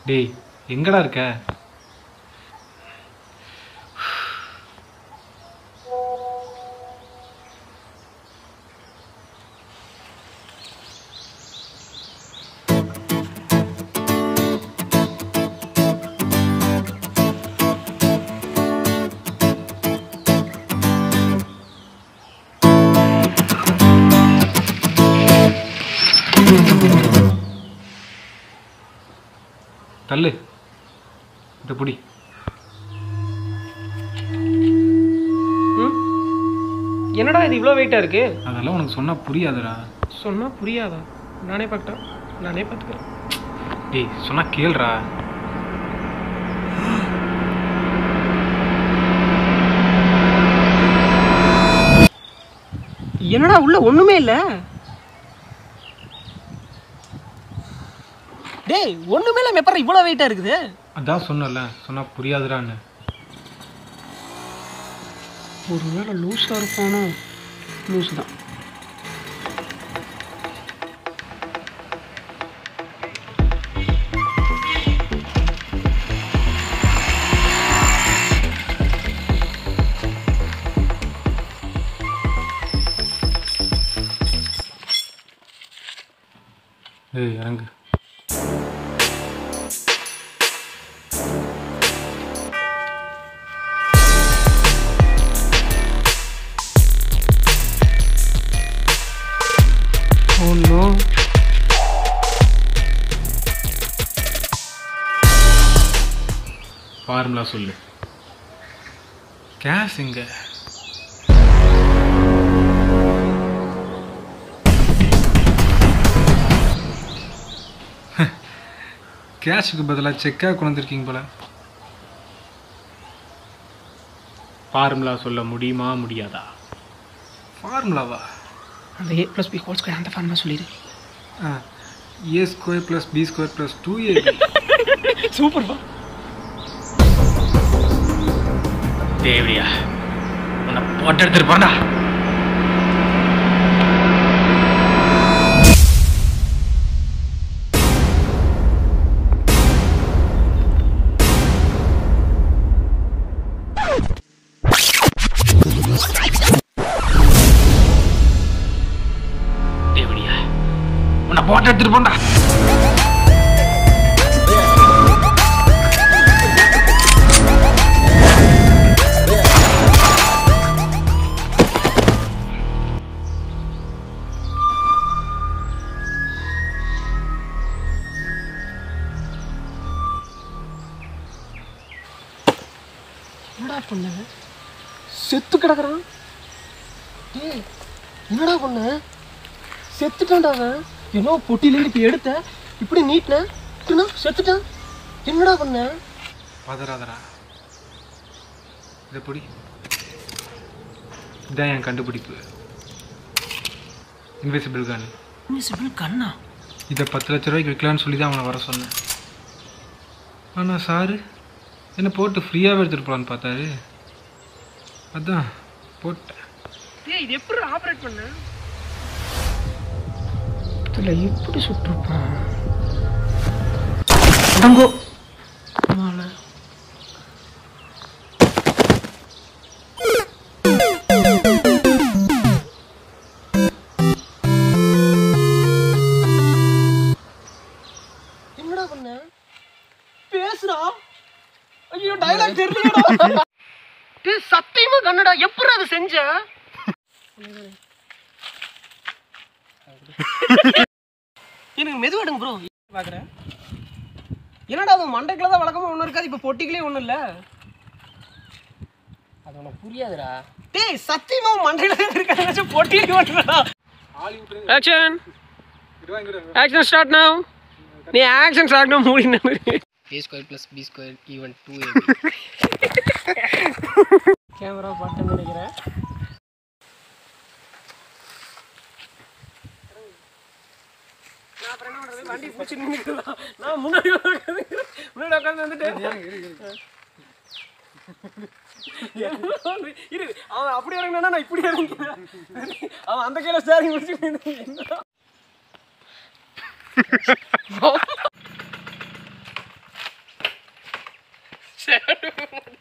டேய் எங்கடா இருக்க தள்ளு இந்த புடி ம் என்னடா இது இவ்வளோ வெயிட்டாக இருக்கு அதெல்லாம் உனக்கு சொன்னா புரியாதுடா சொன்னால் புரியாதா நானே பார்க்கட்டேன் நானே பார்த்துக்கிறேன் டேய் சொன்னா கேளுடா என்னடா உள்ள ஒன்றுமே இல்லை டேய் ஒன்றுமே இல்லாமல் எப்பறம் இவ்வளோ வெயிட்டாக இருக்குது அதான் சொன்னல சொன்னா புரியாதுடான்னு ஒருவேளை லூஸாக இருப்பானோ லூஸ் தான் ஏய் இறங்கு ஒன்றோ ஃபார்முலா சொல்லு கேஷ் எங்க கேஷுக்கு பதிலாக செக்காக கொண்டு வந்திருக்கீங்க போல ஃபார்முலா சொல்ல முடியுமா முடியாதா ஃபார்முலாவா அந்த A plus B whole square அந்த ஃபார்முலா சொல்லிடு A square plus B square plus two A சூப்பர்ப்பா தேவையா உன்னை போட்டு எடுத்துட்டு போறா தேவடியா உன்னை போட்டு எடுத்துட்டு போண்டா என்னடா பண்ண செத்து கிடக்குறான் டேய் என்னடா பண்ண செத்துட்டான்டா அவன் என்னோ பொட்டிலேருந்து இப்போ எடுத்த இப்படி நீட்டின செத்துட்டான் என்னடா பண்ண பதறாதடா இதை பொடி இதான் என் கண்டுபிடிப்பு இன்விசிபிள் கன் இன்விசிபிள் கண்ணா இதை பத்து லட்ச ரூபாய்க்கு விற்கலான்னு சொல்லி தான் அவனை வர சொன்னேன் ஆனால் சாரு என்ன போட்டு ஃப்ரீயாகவே எடுத்துகிட்டு போகலான்னு பார்த்தாரு அதான் போட்டேன் டேய் இது எப்படி ஆப்ரேட் பண்ண இதில் எப்படி சுட்டிருப்பான் அடங்கோ ஆமால என்னடா பண்ண பேசுடா ஐயோ டயலாக் தெரியலடா டேய் சத்தியமா கண்ணடா எப்படி அது செஞ்ச எனக்கு மெதுவா எடுங்க ப்ரோ பார்க்குறேன் என்னடா அது மண்டைக்குள்ள தான் வழக்கமாக ஒன்றும் இருக்காது இப்போ பொட்டிக்குள்ளே ஒன்றும் இல்லை அது உனக்கு புரியாதுடா டேய் சத்தியமா உன் மண்டையில தான் இருக்காது பொட்டியிலே ஒன்றுடா ஆக்ஷன் ஆக்ஷன் ஸ்டார்ட் நவ் நீ ஆக்ஷன் ஸ்டார்ட் நவ் மூடின A square plus B square even two camera பார்த்தேன்னு நினைக்கிறேன் நான் அப்புறம் என்ன பண்றது? வண்டி பிடிச்சி நின்னுக்கலாம். நான் முன்னாடி உட்காந்து முன்னாடி உட்காந்து வந்துட்டு இரு அவன் அப்படி இறங்கினா நான் இப்படி இறங்கிக்கிறேன் அவன் அந்த கையில ஸ்டேரிங் பிடிச்சி Shadow.